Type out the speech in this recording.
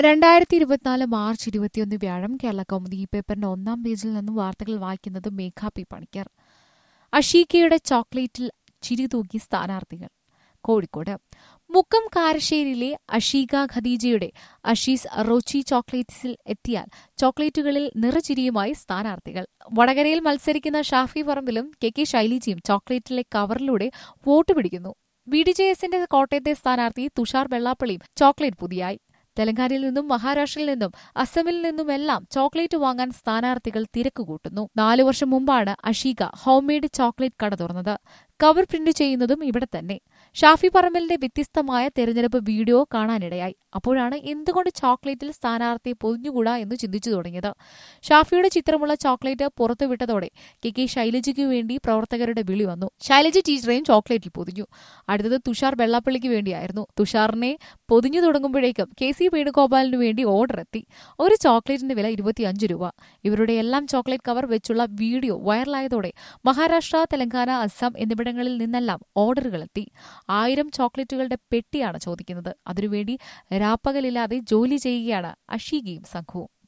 രണ്ടായിരത്തി ഇരുപത്തിനാല് മാർച്ച് ഇരുപത്തിയൊന്ന് വ്യാഴം കേരള കൗമുദി ഈ പേപ്പറിന്റെ ഒന്നാം പേജിൽ നിന്നും വാർത്തകൾ വായിക്കുന്നത് മേഘ പി പണിക്കർ അഷീക്കയുടെ ചോക്ലേറ്റിൽ ചിരിതൂക്കി സ്ഥാനാർത്ഥികൾ കോഴിക്കോട് മുക്കം കാരശ്ശേരിയിലെ അഷീക ഖദീജയുടെ അഷീസ് റോച്ചി ചോക്ലേറ്റ്സിൽ എത്തിയാൽ ചോക്ലേറ്റുകളിൽ നിറചിരിയുമായി സ്ഥാനാർത്ഥികൾ വടകരയിൽ മത്സരിക്കുന്ന ഷാഫി പറമ്പിലും കെ കെ ശൈലജയും ചോക്ലേറ്റിലെ കവറിലൂടെ വോട്ട് പിടിക്കുന്നു ബി ഡി ജെ എസിന്റെ കോട്ടയത്തെ സ്ഥാനാർത്ഥി തുഷാർ വെള്ളാപ്പള്ളിയും ചോക്ലേറ്റ് പുതിയായി തെലങ്കാനയിൽ നിന്നും മഹാരാഷ്ട്രയിൽ നിന്നും അസമിൽ നിന്നുമെല്ലാം ചോക്ലേറ്റ് വാങ്ങാൻ സ്ഥാനാർത്ഥികൾ തിരക്ക് കൂട്ടുന്നു നാലു വർഷം മുമ്പാണ് അഷീക ഹോംമെയ്ഡ് ചോക്ലേറ്റ് കട തുറന്നത് കവർ പ്രിന്റ് ചെയ്യുന്നതും ഇവിടെ തന്നെ ഷാഫി പറമ്പലിന്റെ വ്യത്യസ്തമായ തെരഞ്ഞെടുപ്പ് വീഡിയോ കാണാനിടയായി അപ്പോഴാണ് എന്തുകൊണ്ട് ചോക്ലേറ്റിൽ സ്ഥാനാർത്ഥിയെ പൊതിഞ്ഞുകൂടാ എന്ന് ചിന്തിച്ചു തുടങ്ങിയത് ഷാഫിയുടെ ചിത്രമുള്ള ചോക്ലേറ്റ് പുറത്തുവിട്ടതോടെ കെ കെ ശൈലജയ്ക്ക് വേണ്ടി പ്രവർത്തകരുടെ വിളി വന്നു ശൈലജ ടീച്ചറെയും ചോക്ലേറ്റിൽ പൊതിഞ്ഞു അടുത്തത് തുഷാർ വെള്ളാപ്പള്ളിക്ക് വേണ്ടിയായിരുന്നു തുഷാറിനെ പൊതിഞ്ഞു തുടങ്ങുമ്പോഴേക്കും കെ സി വേണുഗോപാലിനു വേണ്ടി ഓർഡർ എത്തി ഒരു ചോക്ലേറ്റിന്റെ വില ഇരുപത്തിയഞ്ച് രൂപ ഇവരുടെ എല്ലാം ചോക്ലേറ്റ് കവർ വെച്ചുള്ള വീഡിയോ വൈറലായതോടെ മഹാരാഷ്ട്ര തെലങ്കാന അസം എന്നിവിടങ്ങളിൽ നിന്നെല്ലാം ഓർഡറുകൾ എത്തി ആയിരം ചോക്ലേറ്റുകളുടെ പെട്ടിയാണ് ചോദിക്കുന്നത് അതിനുവേണ്ടി രാപ്പകലില്ലാതെ ജോലി ചെയ്യുകയാണ് അഷീകയും സംഘവും